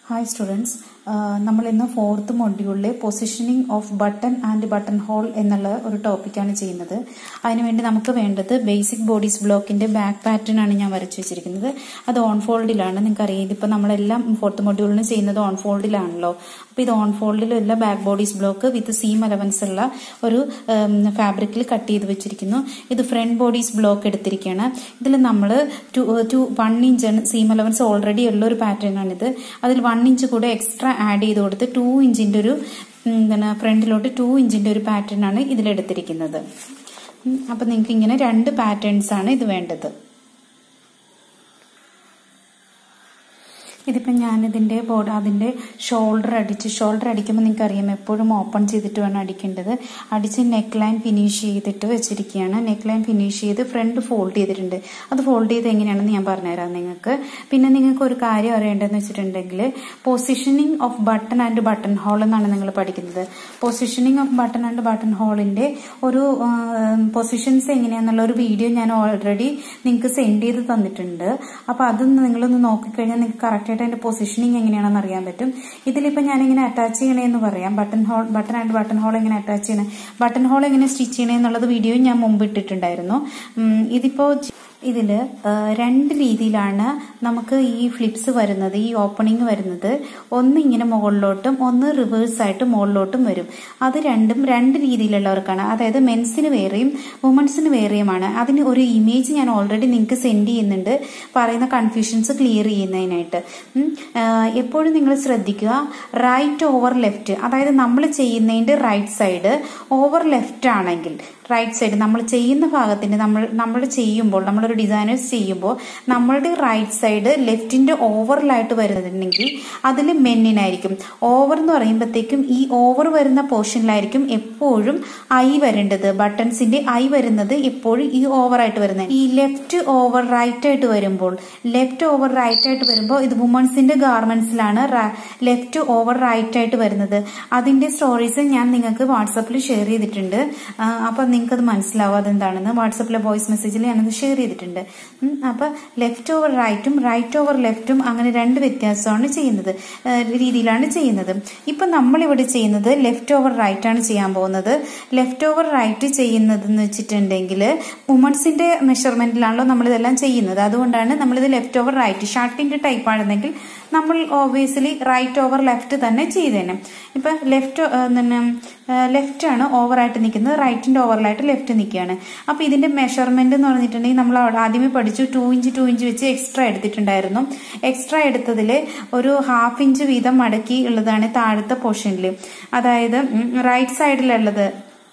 hi students നമ്മൾ ഇന്ന് fourth മൊഡ്യൂളിലെ positioning of button and button hole എന്നുള്ള ഒരു ടോപ്പിക്കാണ് ചെയ്യുന്നത് അതിനുവേണ്ടി നമുക്ക് വേണ്ടത് ബേസിക് ബോഡീസ് ബ്ലോക്കിന്റെ ബാക്ക് പാറ്റേൺ ആണ് ഞാൻ വരച്ചു വെച്ചിരിക്കുന്നത് അത് ഓൺ ഫോൾഡിലാണ് നിങ്ങൾക്ക് അറിയാം ഇതിപ്പോൾ നമ്മളെല്ലാം ഫോർത്ത് മൊഡ്യൂളിന് ചെയ്യുന്നത് ഓൺ ഫോൾഡിലാണല്ലോ അപ്പോൾ ഇത് ഓൺ ഫോൾഡിലുള്ള back bodice block with seam allowance ഉള്ള ഒരു ഫാബ്രിക്കിൽ കട്ട് ചെയ്ത് വെച്ചിരിക്കുന്നു ഇത് ഫ്രണ്ട് ബോഡീസ് ബ്ലോക്ക് എടുത്തിരിക്കുകയാണ് ഇതിൽ നമ്മൾ two two one inch seam allowance already ഉള്ള ഒരു പാറ്റേൺ ആണിത് അതിൽ വൺ ഇഞ്ച് കൂടെ എക്സ്ട്രാ ആഡ് ചെയ്ത് കൊടുത്ത് ടു ഇഞ്ചിന്റെ ഒരു എന്താണ് ഫ്രണ്ടിലോട്ട് ടു ഇഞ്ചിന്റെ ഒരു പാറ്റേൺ ആണ് ഇതിലെടുത്തിരിക്കുന്നത് അപ്പം നിങ്ങൾക്ക് ഇങ്ങനെ രണ്ട് പാറ്റേൺസ് ആണ് ഇത് വേണ്ടത് ഇതിപ്പം ഞാനിതിൻ്റെ ബോർഡ് അതിൻ്റെ ഷോൾഡർ അടിച്ച് ഷോൾഡർ അടിക്കുമ്പോൾ നിങ്ങൾക്ക് അറിയാം എപ്പോഴും ഓപ്പൺ ചെയ്തിട്ട് വേണം അടിക്കേണ്ടത് അടിച്ച് നെക്ക് ലൈൻ ഫിനിഷ് ചെയ്തിട്ട് വെച്ചിരിക്കുകയാണ് നെക്ക് ലൈൻ ഫിനിഷ് ചെയ്ത് ഫ്രണ്ട് ഫോൾഡ് ചെയ്തിട്ടുണ്ട് അത് ഫോൾഡ് ചെയ്ത് എങ്ങനെയാണെന്ന് ഞാൻ പറഞ്ഞുതരാം നിങ്ങൾക്ക് പിന്നെ നിങ്ങൾക്ക് ഒരു കാര്യം അറിയേണ്ടതെന്ന് വെച്ചിട്ടുണ്ടെങ്കിൽ positioning of button and button hole എന്നാണ് നിങ്ങൾ പഠിക്കുന്നത് positioning of button and button ഹോളിൻ്റെ ഒരു പൊസിഷൻസ് എങ്ങനെയാണെന്നുള്ള ഒരു വീഡിയോ ഞാൻ ഓൾറെഡി നിങ്ങൾക്ക് സെൻഡ് ചെയ്ത് തന്നിട്ടുണ്ട് അപ്പോൾ അത് നിങ്ങളൊന്ന് നോക്കിക്കഴിഞ്ഞാൽ നിങ്ങൾക്ക് കറക്റ്റ് ആയിട്ട് അതിന്റെ പൊസിഷനിങ് എങ്ങനെയാണെന്ന് അറിയാൻ പറ്റും ഇതിലിപ്പോൾ ഞാൻ ഇങ്ങനെ അറ്റാച്ച് ചെയ്യണേന്ന് പറയാം button hole button and button hole എങ്ങനെ അറ്റാച്ച് ചെയ്യണേ ബട്ടൺ ഹോൾ എങ്ങനെ സ്റ്റിച്ച് ചെയ്യണേ എന്നുള്ളത് വീഡിയോ ഞാൻ മുമ്പ് ഇട്ടിട്ടുണ്ടായിരുന്നു ഇതിപ്പോ ഇതിൽ രണ്ട് രീതിയിലാണ് നമുക്ക് ഈ ഫ്ലിപ്സ് വരുന്നത് ഈ ഓപ്പണിംഗ് വരുന്നത് ഒന്ന് ഇങ്ങനെ മുകളിലോട്ടും ഒന്ന് റിവേഴ്സ് ആയിട്ട് മുകളിലോട്ടും വരും അത് രണ്ടും രണ്ട് രീതിയിലുള്ളവർക്കാണ് അതായത് മെൻസിന് വേറെയും വുമൻസിന് വേറെയുമാണ് അതിന് ഒരു ഇമേജ് ഞാൻ ഓൾറെഡി നിങ്ങൾക്ക് സെൻഡ് ചെയ്യുന്നുണ്ട് പറയുന്ന കൺഫ്യൂഷൻസ് ക്ലിയർ ചെയ്യുന്നതിനായിട്ട് എപ്പോഴും നിങ്ങൾ ശ്രദ്ധിക്കുക റൈറ്റ് ഓവർ ലെഫ്റ്റ് അതായത് നമ്മൾ ചെയ്യുന്നതിൻ്റെ റൈറ്റ് സൈഡ് ഓവർ ലെഫ്റ്റ് ആണെങ്കിൽ റൈറ്റ് സൈഡ് നമ്മൾ ചെയ്യുന്ന ഭാഗത്തിന് നമ്മൾ നമ്മൾ ചെയ്യുമ്പോൾ നമ്മളൊരു ഡിസൈനേഴ്സ് ചെയ്യുമ്പോൾ നമ്മളുടെ റൈറ്റ് സൈഡ് ലെഫ്റ്റിന്റെ ഓവറിലായിട്ട് വരുന്നുണ്ടെങ്കിൽ അതിൽ മെന്നിനായിരിക്കും ഓവർ എന്ന് പറയുമ്പോഴത്തേക്കും ഈ ഓവർ വരുന്ന പോർഷനിലായിരിക്കും എപ്പോഴും ഐ വരേണ്ടത് ബട്ടൺസിന്റെ ഐ വരുന്നത് എപ്പോഴും ഈ ഓവർ ആയിട്ട് വരുന്നത് ഈ ലെഫ്റ്റ് ഓവർ റൈറ്റ് ആയിട്ട് വരുമ്പോൾ ലെഫ്റ്റ് ഓവർ റൈറ്റ് ആയിട്ട് വരുമ്പോൾ ഇത് വുമൺസിന്റെ ഗാർമെന്റ്സിലാണ് ലെഫ്റ്റ് ഓവർ റൈറ്റ് ആയിട്ട് വരുന്നത് അതിന്റെ സ്റ്റോറീസ് ഞാൻ നിങ്ങൾക്ക് വാട്സപ്പിൽ ഷെയർ ചെയ്തിട്ടുണ്ട് അപ്പൊ നിങ്ങൾക്ക് അത് മനസ്സിലാവും അതെന്താണെന്ന് വാട്സപ്പിലെ വോയിസ് മെസ്സേജിൽ ഞാനത് ഷെയർ ചെയ്തിട്ടുണ്ട് അപ്പൊ ലെഫ്റ്റ് ഓവർ റൈറ്റും റൈറ്റ് ഓവർ ലെഫ്റ്റും അങ്ങനെ രണ്ട് വ്യത്യാസമാണ് ചെയ്യുന്നത് രീതിയിലാണ് ചെയ്യുന്നത് ഇപ്പൊ നമ്മളിവിടെ ചെയ്യുന്നത് ലെഫ്റ്റ് ഓവർ റൈറ്റ് ആണ് ചെയ്യാൻ പോകുന്നത് ലെഫ്റ്റ് ഓവർ റൈറ്റ് ചെയ്യുന്നത് എന്ന് വെച്ചിട്ടുണ്ടെങ്കിൽ വുമൺസിന്റെ മെഷർമെന്റിലാണല്ലോ നമ്മൾ ഇതെല്ലാം ചെയ്യുന്നത് അതുകൊണ്ടാണ് നമ്മളിത് ലെഫ്റ്റ് ഓവർ റൈറ്റ് ഷർട്ടിന്റെ ടൈപ്പ് ആണെന്നെങ്കിൽ നമ്മൾ ഓബിയസ്ലി റൈറ്റ് ഓവർ ലെഫ്റ്റ് തന്നെ ചെയ്തേനെ ഇപ്പൊ ലെഫ്റ്റ് എന്താണ് ലെഫ്റ്റ് ആണ് ഓവറായിട്ട് നിൽക്കുന്നത് റൈറ്റിന്റെ ഓവറിലായിട്ട് ലെഫ്റ്റ് നിൽക്കുകയാണ് അപ്പൊ ഇതിന്റെ മെഷർമെന്റ് എന്ന് പറഞ്ഞിട്ടുണ്ടെങ്കിൽ നമ്മൾ ആദ്യമേ പഠിച്ചു ടു ഇഞ്ച് ടു ഇഞ്ച് വെച്ച് എക്സ്ട്രാ എടുത്തിട്ടുണ്ടായിരുന്നു എക്സ്ട്രാ എടുത്തതിൽ ഒരു ഹാഫ് ഇഞ്ച് വീതം മടക്കി ഉള്ളതാണ് താഴത്തെ പോർഷനിൽ അതായത് റൈറ്റ് സൈഡിലുള്ളത്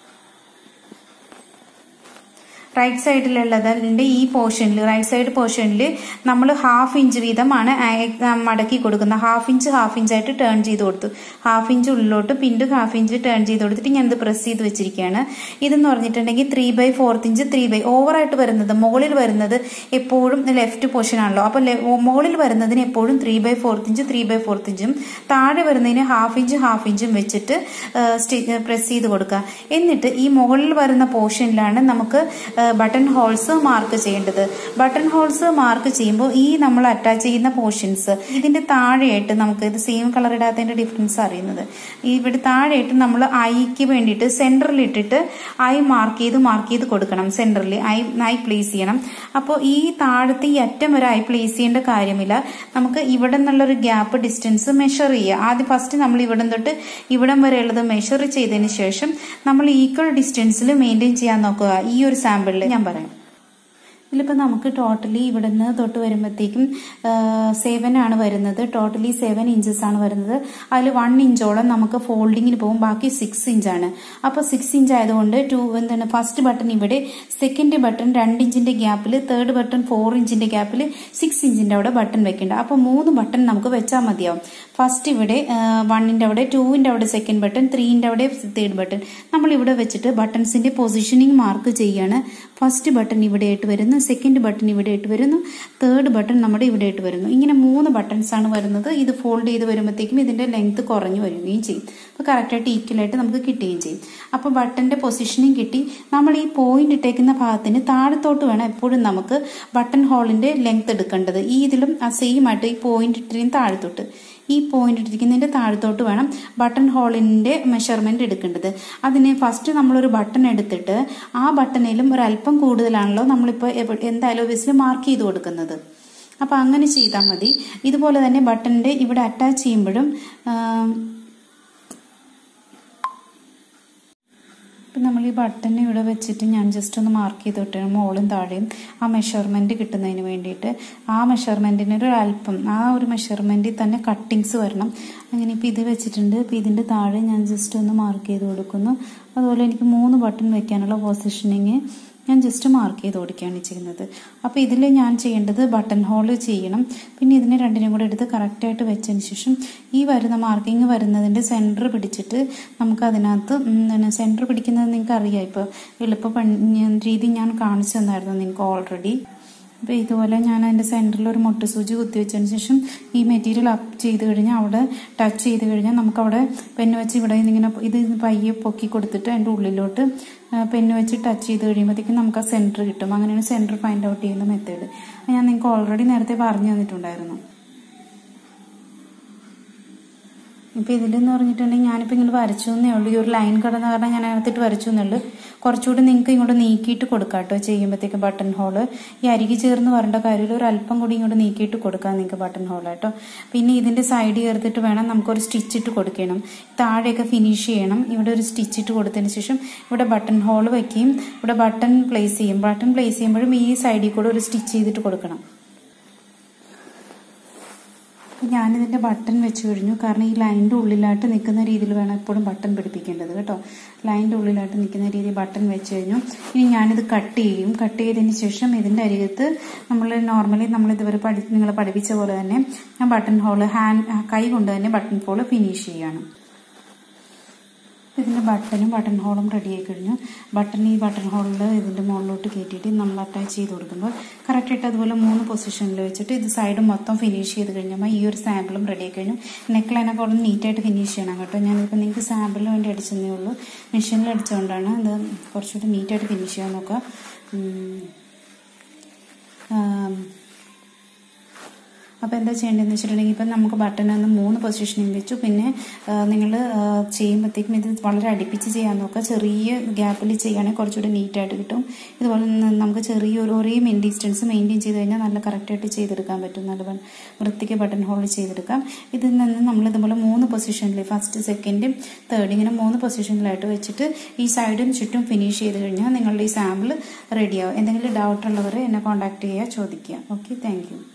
റൈറ്റ് സൈഡിലുള്ളതിൻ്റെ ഈ പോർഷനിൽ റൈറ്റ് സൈഡ് പോർഷനിൽ നമ്മൾ ഹാഫ് ഇഞ്ച് വീതമാണ് മടക്കി കൊടുക്കുന്നത് ഹാഫ് ഇഞ്ച് ഹാഫ് ഇഞ്ചായിട്ട് ടേൺ ചെയ്ത് കൊടുത്തു ഹാഫ് ഇഞ്ച് ഉള്ളിലോട്ട് പിണ്ടും ഹാഫ് ഇഞ്ച് ടേൺ ചെയ്ത് കൊടുത്തിട്ട് ഞാൻ ഇത് പ്രസ് ചെയ്ത് വെച്ചിരിക്കുകയാണ് ഇതെന്ന് പറഞ്ഞിട്ടുണ്ടെങ്കിൽ three by fourth inch three by ഓവറായിട്ട് വരുന്നത് മുകളിൽ വരുന്നത് എപ്പോഴും ലെഫ്റ്റ് പോർഷൻ ആണല്ലോ അപ്പോൾ മുകളിൽ വരുന്നതിന് എപ്പോഴും three by fourth inch three by fourth ഇഞ്ചും താഴെ വരുന്നതിന് ഹാഫ് ഇഞ്ച് ഹാഫ് ഇഞ്ചും വെച്ചിട്ട് പ്രസ് ചെയ്ത് കൊടുക്കുക എന്നിട്ട് ഈ മുകളിൽ വരുന്ന പോർഷനിലാണ് നമുക്ക് ബട്ടൺ ഹോൾസ് മാർക്ക് ചെയ്യേണ്ടത് ബട്ടൺ ഹോൾസ് മാർക്ക് ചെയ്യുമ്പോൾ ഈ നമ്മൾ അറ്റാച്ച് ചെയ്യുന്ന പോർഷൻസ് ഇതിന്റെ താഴെയായിട്ട് നമുക്ക് ഇത് സെയിം കളർ ഇടാത്തതിന്റെ ഡിഫറൻസ് അറിയുന്നത് ഇവിടെ താഴെയായിട്ട് നമ്മൾ ഐക്ക് വേണ്ടിയിട്ട് സെന്ററിൽ ഇട്ടിട്ട് ഐ മാർക്ക് ചെയ്ത് മാർക്ക് ചെയ്ത് കൊടുക്കണം സെന്ററിൽ ഐ ഐ പ്ലേസ് ചെയ്യണം അപ്പോൾ ഈ താഴത്തെ ഈ അറ്റം വരെ ഐ പ്ലേസ് ചെയ്യേണ്ട കാര്യമില്ല നമുക്ക് ഇവിടെ നിന്നുള്ളൊരു ഗ്യാപ്പ് ഡിസ്റ്റൻസ് മെഷർ ചെയ്യുക ആദ്യം ഫസ്റ്റ് നമ്മൾ ഇവിടം തൊട്ട് ഇവിടം വരെ ഉള്ളത് മെഷർ ചെയ്തതിന് ശേഷം നമ്മൾ ഈക്വൽ ഡിസ്റ്റൻസിൽ മെയിൻറ്റെയിൻ ചെയ്യാൻ നോക്കുക ഈ ഒരു സാമ്പിളിൽ ഞാൻ പറയാം ഇതിലിപ്പോൾ നമുക്ക് ടോട്ടലി ഇവിടെ നിന്ന് തൊട്ട് വരുമ്പോഴത്തേക്കും സെവൻ ആണ് വരുന്നത് ടോട്ടലി സെവൻ ഇഞ്ചസ് ആണ് വരുന്നത് അതിൽ വൺ ഇഞ്ചോളം നമുക്ക് ഫോൾഡിങ്ങിന് പോകും ബാക്കി സിക്സ് ഇഞ്ചാണ് അപ്പോൾ സിക്സ് ഇഞ്ച് ആയതുകൊണ്ട് ടു എന്താണ് ഫസ്റ്റ് ബട്ടൺ ഇവിടെ സെക്കൻഡ് ബട്ടൺ രണ്ട് ഇഞ്ചിന്റെ ഗ്യാപ്പിൽ തേർഡ് ബട്ടൺ ഫോർ ഇഞ്ചിന്റെ ഗ്യാപ്പിൽ സിക്സ് ഇഞ്ചിന്റെ അവിടെ ബട്ടൺ വെക്കേണ്ട അപ്പോൾ മൂന്ന് ബട്ടൺ നമുക്ക് വെച്ചാൽ മതിയാവും ഫസ്റ്റ് ഇവിടെ വണ്ണിന്റെ അവിടെ ടൂവിന്റെ അവിടെ സെക്കൻഡ് ബട്ടൺ ത്രീന്റെ അവിടെ തേർഡ് ബട്ടൺ നമ്മൾ ഇവിടെ വെച്ചിട്ട് ബട്ടൺസിന്റെ പൊസിഷനിങ് മാർക്ക് ചെയ്യാണ് ഫസ്റ്റ് ബട്ടൺ ഇവിടെ ആയിട്ട് വരുന്നു സെക്കൻഡ് ബട്ടൺ ഇവിടെ ആയിട്ട് വരുന്നു തേർഡ് ബട്ടൺ നമ്മുടെ ഇവിടെ ആയിട്ട് വരുന്നു ഇങ്ങനെ മൂന്ന് ബട്ടൺസ് ആണ് വരുന്നത് ഇത് ഫോൾഡ് ചെയ്ത് വരുമ്പോഴത്തേക്കും ഇതിന്റെ ലെങ്ത് കുറഞ്ഞു വരികയും ചെയ്യും അപ്പോൾ കറക്റ്റായിട്ട് ഈക്വൽ ആയിട്ട് നമുക്ക് കിട്ടുകയും ചെയ്യും അപ്പോൾ ബട്ടന്റെ പൊസിഷനിങ് കിട്ടി നമ്മൾ ഈ പോയിന്റ് ഇട്ടേക്കുന്ന ഭാഗത്തിന് താഴത്തോട്ട് വേണം എപ്പോഴും നമുക്ക് ബട്ടൺ ഹോളിന്റെ ലെങ്ത് എടുക്കേണ്ടത് ഈ ഇതിലും ആ സെയിം ആയിട്ട് ഈ പോയിന്റ് ഇട്ടിരിക്കും താഴത്തോട്ട് ഈ പോയിന്റ് ഇട്ടിരിക്കുന്നതിന്റെ താഴത്തോട്ട് വേണം ബട്ടൺ ഹോളിന്റെ മെഷർമെന്റ് എടുക്കേണ്ടത് അതിന് ഫസ്റ്റ് നമ്മളൊരു ബട്ടൺ എടുത്തിട്ട് ആ ബട്ടണിലും ഒരല്പം കൂടുതലാണല്ലോ നമ്മളിപ്പോൾ എന്തായാലും ഒബിയസ്ലി മാർക്ക് ചെയ്ത് കൊടുക്കുന്നത് അപ്പോൾ അങ്ങനെ ചെയ്താൽ മതി ഇതുപോലെ തന്നെ ബട്ടണിന്റെ ഇവിടെ അറ്റാച്ച് ചെയ്യുമ്പോഴും ഇപ്പം നമ്മൾ ഈ ബട്ടൺ ഇവിടെ വെച്ചിട്ട് ഞാൻ ജസ്റ്റ് ഒന്ന് മാർക്ക് ചെയ്ത് വിട്ടാണ് മുകളും താഴെയും ആ മെഷർമെൻറ്റ് കിട്ടുന്നതിന് വേണ്ടിയിട്ട് ആ മെഷർമെൻറ്റിന് ഒരു അല്പം ആ ഒരു മെഷർമെൻറ്റിൽ തന്നെ കട്ടിങ്സ് വരണം അങ്ങനെ ഇപ്പോൾ ഇത് വെച്ചിട്ടുണ്ട് ഇപ്പോൾ ഇതിൻ്റെ താഴെ ഞാൻ ജസ്റ്റ് ഒന്ന് മാർക്ക് ചെയ്ത് കൊടുക്കുന്നു അതുപോലെ എനിക്ക് മൂന്ന് ബട്ടൺ വെക്കാനുള്ള പൊസിഷനിങ് ഞാൻ ജസ്റ്റ് മാർക്ക് ചെയ്ത് കൊടുക്കുകയാണ് ചെയ്യുന്നത് അപ്പോൾ ഇതിൽ ഞാൻ ചെയ്യേണ്ടത് ബട്ടൺ ഹോൾ ചെയ്യണം പിന്നെ ഇതിനെ രണ്ടിനും കൂടെ എടുത്ത് കറക്റ്റായിട്ട് വെച്ചതിന് ശേഷം ഈ വരുന്ന മാർക്കിങ് വരുന്നതിൻ്റെ സെൻറ്റർ പിടിച്ചിട്ട് നമുക്ക് അതിനകത്ത് എന്താണ് സെൻറ്റർ പിടിക്കുന്നത് നിങ്ങൾക്ക് അറിയാം ഇപ്പോൾ എളുപ്പ രീതി ഞാൻ കാണിച്ചു തന്നായിരുന്നു നിങ്ങൾക്ക് ഓൾറെഡി അപ്പോൾ ഇതുപോലെ ഞാൻ അതിൻ്റെ സെൻറ്ററിൽ ഒരു മുട്ട സൂചി കുത്തി വെച്ചതിന് ശേഷം ഈ മെറ്റീരിയൽ അപ്പ് ചെയ്ത് കഴിഞ്ഞാൽ അവിടെ ടച്ച് ചെയ്ത് കഴിഞ്ഞാൽ നമുക്കവിടെ പെന്ന് വെച്ച് ഇവിടെ ഇങ്ങനെ ഇത് പയ്യെ പൊക്കി കൊടുത്തിട്ട് അതിൻ്റെ ഉള്ളിലോട്ട് പെന്ന് വെച്ച് ടച്ച് ചെയ്ത് കഴിയുമ്പോഴത്തേക്കും നമുക്ക് ആ സെൻറ്റർ കിട്ടും അങ്ങനെയാണ് സെൻറ്റർ ഫൈൻഡ് ഔട്ട് ചെയ്യുന്ന മെത്തേഡ് ഞാൻ നിങ്ങൾക്ക് ഓൾറെഡി നേരത്തെ പറഞ്ഞു തന്നിട്ടുണ്ടായിരുന്നു ഇപ്പോൾ ഇതിലെന്ന് പറഞ്ഞിട്ടുണ്ടെങ്കിൽ ഞാനിപ്പോൾ ഇങ്ങോട്ട് വരച്ചു എന്നേ ഉള്ളൂ ഈ ഒരു ലൈൻ കടന്ന കാരണം ഞാൻ അതിനകത്തിട്ട് വരച്ചു എന്നുള്ളൂ കുറച്ചുകൂടി നിങ്ങൾക്ക് ഇങ്ങോട്ട് നീക്കിയിട്ട് കൊടുക്കാം കേട്ടോ ചെയ്യുമ്പോഴത്തേക്ക് ബട്ടൺ ഹോള് ഈ അരികി ചേർന്ന് വരേണ്ട കാര്യത്തിൽ ഒരു അല്പം കൂടി ഇങ്ങോട്ട് നീക്കിയിട്ട് കൊടുക്കാം നിങ്ങൾക്ക് ബട്ടൺ ഹോൾ കേട്ടോ പിന്നെ ഇതിൻ്റെ സൈഡ് ചേർത്തിട്ട് വേണം നമുക്കൊരു സ്റ്റിച്ച് ഇട്ട് കൊടുക്കണം താഴെയൊക്കെ ഫിനിഷ് ചെയ്യണം ഇവിടെ ഒരു സ്റ്റിച്ച് ഇട്ട് കൊടുത്തതിന് ശേഷം ഇവിടെ ബട്ടൺ ഹോൾ വയ്ക്കുകയും ഇവിടെ ബട്ടൺ പ്ലേസ് ചെയ്യും ബട്ടൺ പ്ലേസ് ചെയ്യുമ്പോഴും ഈ സൈഡിൽ കൂടെ ഒരു സ്റ്റിച്ച് ചെയ്തിട്ട് കൊടുക്കണം ഞാനിതിൻ്റെ ബട്ടൺ വെച്ച് കഴിഞ്ഞു കാരണം ഈ ലൈനിൻ്റെ ഉള്ളിലായിട്ട് നിൽക്കുന്ന രീതിയിൽ വേണം എപ്പോഴും ബട്ടൺ പിടിപ്പിക്കേണ്ടത് കേട്ടോ ലൈനിൻ്റെ ഉള്ളിലായിട്ട് നിൽക്കുന്ന രീതിയിൽ ബട്ടൺ വെച്ച് കഴിഞ്ഞു ഇനി ഞാനിത് കട്ട് ചെയ്യും കട്ട് ചെയ്തതിന് ശേഷം ഇതിൻ്റെ അരികത്ത് നമ്മൾ നോർമലി നമ്മൾ ഇതുവരെ പഠി നിങ്ങൾ പഠിപ്പിച്ച പോലെ തന്നെ ഞാൻ ബട്ടൺ ഹോള് ഹാൻഡ് കൈ കൊണ്ട് തന്നെ ബട്ടൺ ഹോള് ഫിനിഷ് ചെയ്യാണ് ഇതിൻ്റെ ബട്ടനും ബട്ടൺ ഹോളും റെഡി ആയി കഴിഞ്ഞു ബട്ടൺ ഈ ബട്ടൺ ഹോളിൽ ഇതിൻ്റെ മുകളിലോട്ട് കയറ്റിയിട്ട് നമ്മൾ അറ്റാച്ച് ചെയ്ത് കൊടുക്കുമ്പോൾ കറക്റ്റായിട്ട് അതുപോലെ മൂന്ന് പൊസിഷനിൽ വെച്ചിട്ട് ഇത് സൈഡ് മൊത്തം ഫിനിഷ് ചെയ്ത് കഴിഞ്ഞപ്പോൾ ഈ ഒരു സാമ്പിളും റെഡി ആയി കഴിഞ്ഞു നെക്ക് ലൈനൊക്കെ അവിടെ നീറ്റായിട്ട് ഫിനിഷ് ചെയ്യണം കേട്ടോ ഞാനിപ്പോൾ നിങ്ങൾക്ക് സാമ്പിളിന് വേണ്ടി അടിച്ചതേ ഉള്ളൂ മെഷീനിൽ അടിച്ചുകൊണ്ടാണ് ഇത് കുറച്ചുകൂടി നീറ്റായിട്ട് ഫിനിഷ് ചെയ്യാൻ നോക്കുക അപ്പോൾ എന്താ ചെയ്യേണ്ടതെന്ന് വെച്ചിട്ടുണ്ടെങ്കിൽ ഇപ്പം നമുക്ക് ബട്ടൺ ഒന്ന് മൂന്ന് പൊസിഷനിൽ വെച്ചു പിന്നെ നിങ്ങൾ ചെയ്യുമ്പോഴത്തേക്കും ഇത് വളരെ അടുപ്പിച്ച് ചെയ്യാൻ നോക്കുക ചെറിയ ഗ്യാപ്പിൽ ചെയ്യുകയാണെങ്കിൽ കുറച്ചുകൂടി നീറ്റായിട്ട് കിട്ടും ഇതുപോലെ നമുക്ക് ചെറിയൊരു ഒരേ മെയിൻ ഡിസ്റ്റൻസ് മെയിൻറ്റെയിൻ ചെയ്ത് കഴിഞ്ഞാൽ നല്ല കറക്റ്റായിട്ട് ചെയ്തെടുക്കാൻ പറ്റും നല്ല വൃത്തിക്ക് ബട്ടൺ ഹോൾ ചെയ്തെടുക്കാം ഇതിൽ നിന്ന് നമ്മൾ ഇതുപോലെ മൂന്ന് പൊസിഷനിൽ ഫസ്റ്റ് സെക്കൻഡ് തേർഡ് ഇങ്ങനെ മൂന്ന് പൊസിഷനിലായിട്ട് വെച്ചിട്ട് ഈ സൈഡും ചുറ്റും ഫിനിഷ് ചെയ്ത് കഴിഞ്ഞാൽ നിങ്ങളുടെ ഈ സാമ്പിൾ റെഡിയാവും എന്തെങ്കിലും ഡൗട്ട് ഉള്ളവർ എന്നെ കോൺടാക്ട് ചെയ്യുക ചോദിക്കുക ഓക്കെ താങ്ക്